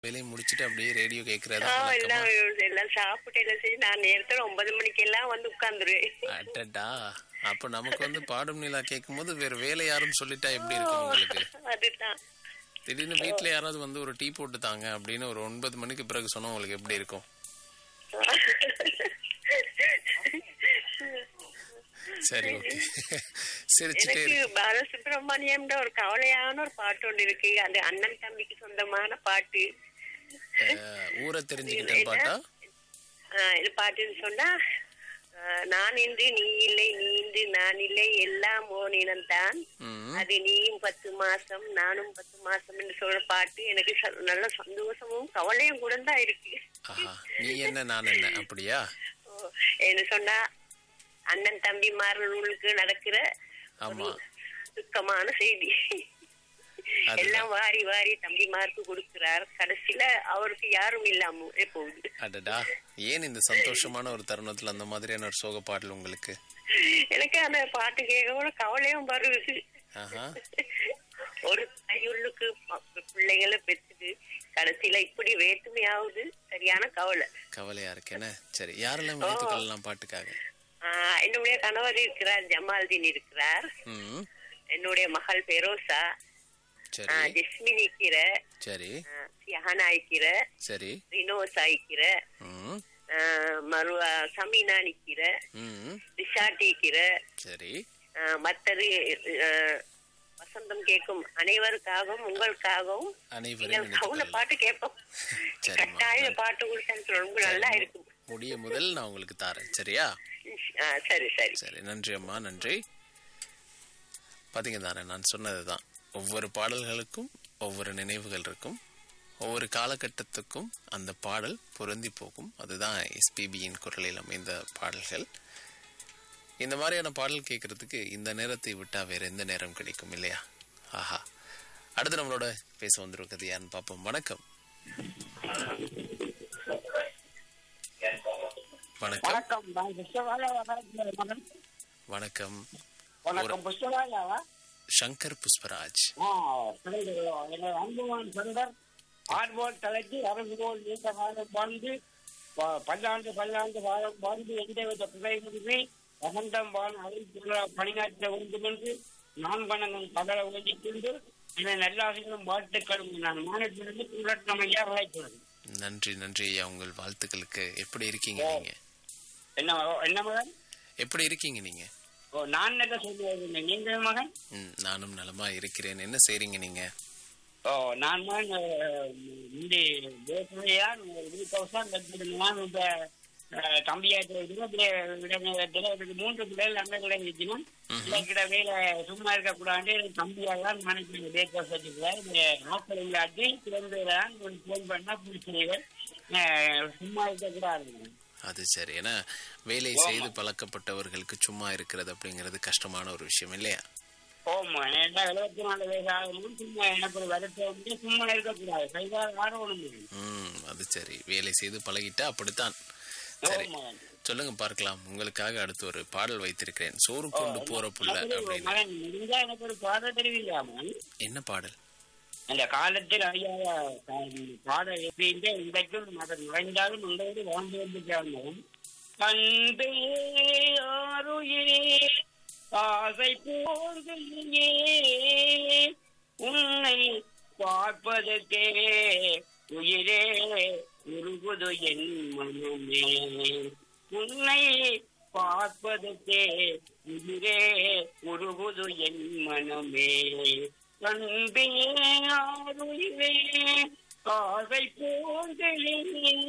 வேலையை முடிச்சிட்டு அப்படியே ரேடியோ கேட்கறதா ஆ, வழக்கமா எல்லாம் எல்லாம் சாப்பிட்டு எல்லாம் செஞ்சு நான் நேரத்துல ஒன்பது மணிக்கு எல்லாம் வந்து உட்கார்ந்துருவேன் அடடா அப்ப நமக்கு வந்து பாடும் நிலா கேட்கும் போது வேற வேலை யாரும் சொல்லிட்டா எப்படி இருக்கும் உங்களுக்கு அதுதான் திடீர்னு வீட்ல யாராவது வந்து ஒரு டீ போட்டு தாங்க அப்படின்னு ஒரு ஒன்பது மணிக்கு பிறகு சொன்னா உங்களுக்கு எப்படி இருக்கும் சரி ஓகே சிரிச்சுட்டே எனக்கு பாலசுப்ரமணியம்ன்ற ஒரு கவலையான ஒரு பாட்டு ஒன்று இருக்கு அது அண்ணன் தம்பிக்கு சொந்தமான பாட்டு அஹ், ஊரை தெரிஞ்சுக்கிட்டேன் பாட்டா ஆஹ் இது பாட்டுன்னு சொன்னா ஆஹ் நான் இன்று நீ இல்லை நீ இன்று நான் இல்லை எல்லாம் ஓனினம் தான் ம் அது நீயும் பத்து மாசம் நானும் பத்து மாசம் என்று சொல்ற பாட்டு எனக்கு ச- நல்ல சந்தோஷமும் கவலையும் கூட தான் இருக்கு ஆஹா நீ என்ன நான் என்ன அப்படியா ஓ, என்ன சொன்னா அண்ணன் தம்பி மார்களுக்கு நடக்கிற ஆமா துக்கமான செய்தி அதுதான். எல்லாம் வாரி வாரி தம்பிமாருக்கு கொடுக்கிறார் கடைசியில அவருக்கு யாரும் இல்லாம போகுது அடடா ஏன் இந்த சந்தோஷமான ஒரு தருணத்துல அந்த மாதிரியான ஒரு சோக பாடல் உங்களுக்கு எனக்கு அந்த பாட்டு கேட்க கவலையும் வருது ஆஹா ஒரு கையுள்ளுக்கு ம- பிள்ளைகளை பெற்றுது கடைசியில இப்படி வேற்றுமையாவது சரியான கவலை கவலையா இருக்கேனே சரி யாரெல்லாம் இணைத்துக் கொள்ளலாம் பாட்டுக்காக ஆஹ் என்னுடைய கணவர் இருக்கிறார் ஜமால்தீன் இருக்கிறார் ம் என்னுடைய மகள் பெரோசா சரி ஆஹ் ஜெஸ்மினி கீரை சரி ஆஹ் சிஹானாய் கீரை சரி ரினோசாய் கீரை ம் ஆஹ் மறு சமீனா நிக்கிற ம் ரிஷாட்டி கீரை சரி ஆஹ் மத்தது ஆஹ் வசந்தம் கேட்கும் அனைவருக்காகவும் உங்களுக்காகவும் அனைவரும் நீங்கள் இணைத்துக் கவுன கொள்ளலாம் பாட்டு கேட்போம் சரிம்மா. கட்டாய பாட்டு கொடுத்தேன் ரொம்ப நல்லா இருக்கும் முடிய முதல் நான் உங்களுக்கு தாரேன் சரியா ஆ, சரி சரி சரி நன்றி அம்மா நன்றி பாத்தீங்க தானே நான் சொன்னதுதான் ஒவ்வொரு பாடல்களுக்கும் ஒவ்வொரு நினைவுகள் இருக்கும் ஒவ்வொரு காலகட்டத்துக்கும் அந்த பாடல் பொருந்தி போகும் அதுதான் எஸ்பிபியின் குரலில் அமைந்த பாடல்கள் இந்த மாதிரியான பாடல் கேட்கறதுக்கு இந்த நேரத்தை விட்டா வேற எந்த நேரம் கிடைக்கும் இல்லையா ஆஹா அடுத்து நம்மளோட பேச வந்திருக்கிறது யாருன்னு பார்ப்போம் வணக்கம் வணக்கம் வணக்கம் நான் புஷ்பவாலாவா பேசுறேன் மகன் வணக்கம் வணக்கம் புஷ்பவாலாவா சங்கர் புஷ்பராஜ் ஆ சரி என்னோட அன்புமான் சொந்தர் ஆர்வோல் தலைக்கு அரசுகோல் நீண்ட காலம் வாழ்ந்து ப- பல்லாண்டு பல்லாண்டு வாழ- வாழ்ந்து எந்தவித பிழையின்றி வசந்தம் வாழ அறிவித்துள்ள பணியாற்ற வேண்டும் என்று நான் வணங்கும் பகல உலகிக் கொண்டு என்னை நல்லாசிகளும் வாழ்த்துக்களும் நான் மாநிலத்திலிருந்து புரட்சம் ஐயா அழைக்கிறது நன்றி நன்றி ஐயா உங்கள் வாழ்த்துக்களுக்கு எப்படி இருக்கீங்க நீங்க என்ன என்ன மகன் எப்படி இருக்கீங்க நீங்க ஓ நான் என்ன சொல்லுவது நீங்கள் மகன் ம், நானும் நலமா இருக்கிறேன் என்ன செய்றீங்க நீங்க ஓ நான் தான் முந்தி பேசுறையான் வீக்கவுசான் நான் இந்த தம்பியாத்திரத்தில் மூன்று பிள்ளைகள் நல்ல பிள்ளை இருக்கணும் இல்லைக்கிட வேலை சும்மா இருக்கக்கூடாது தம்பியால் நினைக்கிறேன் பேக் ஹவுஸ் வச்சுக்கிறேன் ஹாஸ்டல் இல்லாட்டி பிறந்ததான் ஃபோன் பண்ணா பிடிச்சிருவேன் சும்மா இருக்கக்கூடாது அது சரி ஏன்னா வேலை செய்து பழக்கப்பட்டவர்களுக்கு சும்மா இருக்கிறது அப்படிங்கிறது கஷ்டமான ஒரு விஷயம் இல்லையா ஓமா ஏன்னா எழுபத்தி நாலு வயசு ஆகணும் சும்மா எனக்கு ஒரு வருஷம் வந்து சும்மா இருக்கக்கூடாது கைகால் ஆடணும் ம் அது சரி வேலை செய்து பழகிட்டா அப்படித்தான் சரி ஓமா சொல்லுங்க பார்க்கலாம் உங்களுக்காக அடுத்து ஒரு பாடல் வைத்திருக்கிறேன் சோறு கொண்டு போற புள்ள அப்படின்னு மகன் முடிஞ்சா எனக்கு ஒரு பாடம் தெரிவிக்காம என்ன பாடல் அந்த காலத்தில் அறியாத பாடம் எப்படின்ட்டு இன்றைக்கும் அதன் நுழைந்தாலும் உங்களோடு வாழ்ந்து வந்து சேர்ந்தோம் அன்பே ஆருயிரே ஆசை போர்கையே உன்னை பார்ப்பதற்கே உயிரே உருகுது என் மனமே உன்னை பார்ப்பதற்கே உயிரே உருகுது என் மனமே அன்பே ஆருயிரே ஆசை போர்கையே